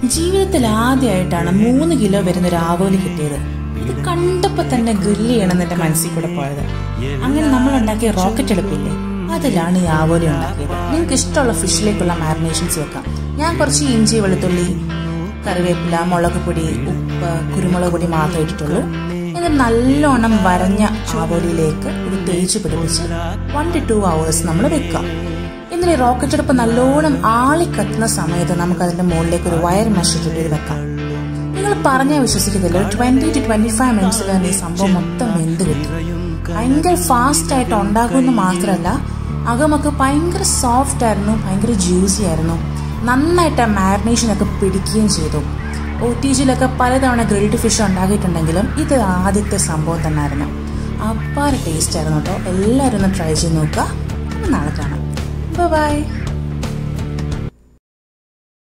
ജീവിതത്തിൽ ആദ്യമായിട്ടാണ് മൂന്ന് കിലോ വരുന്ന ഒരു ആവോലി കിട്ടിയത് ഇത് കണ്ടപ്പോ തന്നെ ഗ്രില്ല് ചെയ്യണം എന്റെ മനസ്സിൽ കൂടെ പോയത് അങ്ങനെ നമ്മൾ ഉണ്ടാക്കിയ റോക്കറ്റ് എടുപ്പില്ലേ അതിലാണ് ഈ ആവോലി ഉണ്ടാക്കിയത് നിങ്ങൾക്ക് ഇഷ്ടമുള്ള ഫിഷിലേക്കുള്ള മാരിനേഷൻസ് വെക്കാം ഞാൻ കുറച്ച് ഇഞ്ചി വെളുത്തുള്ളി കറിവേപ്പില മുളക് പൊടി ഉപ്പ് കുരുമുളക് പൊടി മാത്രമേ ഇട്ടിട്ടുള്ളൂ എന്നിട്ട് നല്ലോണം വരഞ്ഞ ആവോലിയിലേക്ക് ഇത് തേച്ച് പിടിപ്പിച്ച് വൺ ടു ടു അവേഴ്സ് നമ്മൾ വെക്കാം എന്നിട്ട് ഈ റോക്കറ്റ് അടുപ്പ് നല്ലോണം ആളി കത്തുന്ന സമയത്ത് നമുക്ക് അതിന്റെ മുകളിലേക്ക് ഒരു വയർ മെഷ് ഇട്ടിട്ട് ഇത് വെക്കാം നിങ്ങൾ പറഞ്ഞാൽ വിശ്വസിക്കത്തില്ല ഒരു ട്വന്റി ടു ട്വന്റി ഫൈവ് മിനിറ്റ്സിൽ തന്നെ ഈ സംഭവം മൊത്തം വെന്ത് കിട്ടും ഭയങ്കര ഫാസ്റ്റ് ആയിട്ട് ഉണ്ടാക്കുമെന്ന് മാത്രമല്ല അകമൊക്കെ ഭയങ്കര സോഫ്റ്റ് ആയിരുന്നു ഭയങ്കര ജ്യൂസി ആയിരുന്നു നന്നായിട്ട് ആ മാരിനേഷനൊക്കെ പിടിക്കുകയും ചെയ്തു ഒ ടി ജിയിലൊക്കെ പലതവണ ഗ്രിൽഡ് ഫിഷ് ഉണ്ടാക്കിയിട്ടുണ്ടെങ്കിലും ഇത് ആദ്യത്തെ സംഭവം തന്നെയായിരുന്നു അപ്പാറ് ടേസ്റ്റ് ആയിരുന്നു കേട്ടോ എല്ലാവരും ഒന്ന് ട്രൈ ചെയ്ത് നോക്കുക നാളെ കാണാം ബൈ